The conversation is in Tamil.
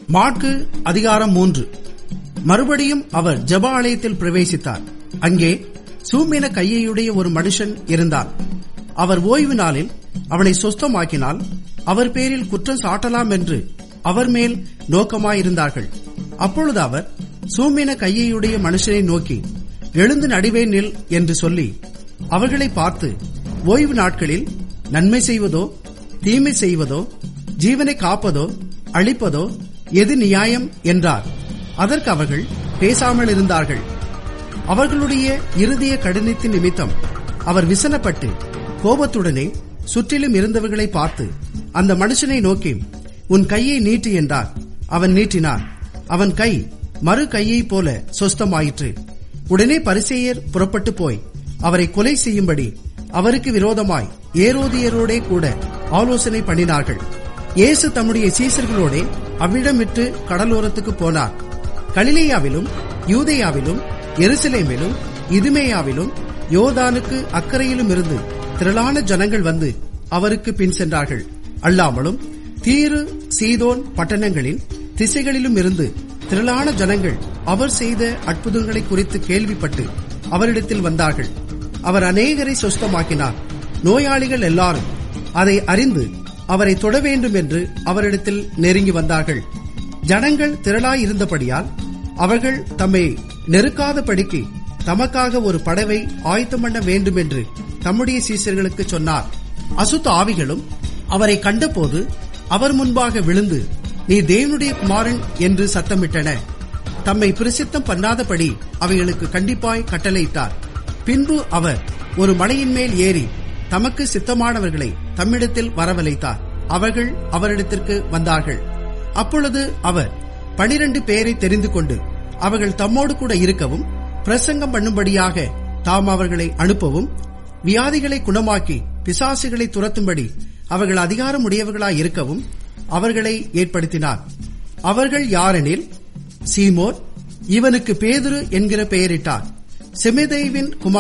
மாற்கு அதிகாரம் மூன்று மறுபடியும் அவர் ஜெப ஆலயத்தில் பிரவேசித்தார் அங்கே சூம்பின கையையுடைய ஒரு மனுஷன் இருந்தார் அவர் ஓய்வு நாளில் அவனை சொஸ்தமாக்கினால் அவர் பேரில் குற்றம் சாட்டலாம் என்று அவர் மேல் நோக்கமாயிருந்தார்கள் அப்பொழுது அவர் சூம்பின கையையுடைய மனுஷனை நோக்கி எழுந்து நடுவே நில் என்று சொல்லி அவர்களை பார்த்து ஓய்வு நாட்களில் நன்மை செய்வதோ தீமை செய்வதோ ஜீவனை காப்பதோ அழிப்பதோ எது நியாயம் என்றார் அதற்கு அவர்கள் பேசாமல் இருந்தார்கள் அவர்களுடைய இருதய கடினத்தின் நிமித்தம் அவர் விசனப்பட்டு கோபத்துடனே சுற்றிலும் இருந்தவர்களை பார்த்து அந்த மனுஷனை நோக்கி உன் கையை நீட்டு என்றார் அவன் நீட்டினார் அவன் கை மறு கையைப் போல சொஸ்தமாயிற்று உடனே பரிசேயர் புறப்பட்டு போய் அவரை கொலை செய்யும்படி அவருக்கு விரோதமாய் ஏரோதியரோடே கூட ஆலோசனை பண்ணினார்கள் இயேசு தம்முடைய சீசர்களோடே அவ்விடம் விட்டு கடலோரத்துக்கு போனார் கலிலேயாவிலும் யூதேயாவிலும் எருசலேமிலும் இதுமேயாவிலும் யோதானுக்கு அக்கறையிலும் இருந்து திரளான ஜனங்கள் வந்து அவருக்கு பின் சென்றார்கள் அல்லாமலும் தீரு சீதோன் பட்டணங்களின் திசைகளிலும் இருந்து திரளான ஜனங்கள் அவர் செய்த அற்புதங்களை குறித்து கேள்விப்பட்டு அவரிடத்தில் வந்தார்கள் அவர் அநேகரை சொஸ்தமாக்கினார் நோயாளிகள் எல்லாரும் அதை அறிந்து அவரை தொட வேண்டும் என்று அவரிடத்தில் நெருங்கி வந்தார்கள் ஜனங்கள் திரளாயிருந்தபடியால் அவர்கள் தம்மை நெருக்காதபடிக்கு தமக்காக ஒரு படவை ஆயத்தம் பண்ண வேண்டும் என்று தம்முடைய சீசர்களுக்கு சொன்னார் அசுத்த ஆவிகளும் அவரை கண்டபோது அவர் முன்பாக விழுந்து நீ தேவனுடைய குமாரன் என்று சத்தமிட்டன தம்மை பிரசித்தம் பண்ணாதபடி அவைகளுக்கு கண்டிப்பாய் கட்டளையிட்டார் பின்பு அவர் ஒரு மலையின் மேல் ஏறி தமக்கு சித்தமானவர்களை தம்மிடத்தில் வரவழைத்தார் அவர்கள் அவரிடத்திற்கு வந்தார்கள் அப்பொழுது அவர் பனிரண்டு பேரை தெரிந்து கொண்டு அவர்கள் தம்மோடு கூட இருக்கவும் பிரசங்கம் பண்ணும்படியாக தாம் அவர்களை அனுப்பவும் வியாதிகளை குணமாக்கி பிசாசுகளை துரத்தும்படி அவர்கள் அதிகாரம் உடையவர்களாய் இருக்கவும் அவர்களை ஏற்படுத்தினார் அவர்கள் யாரெனில் சீமோர் இவனுக்கு பேதுரு என்கிற பெயரிட்டார் செமிதேவின் குமார்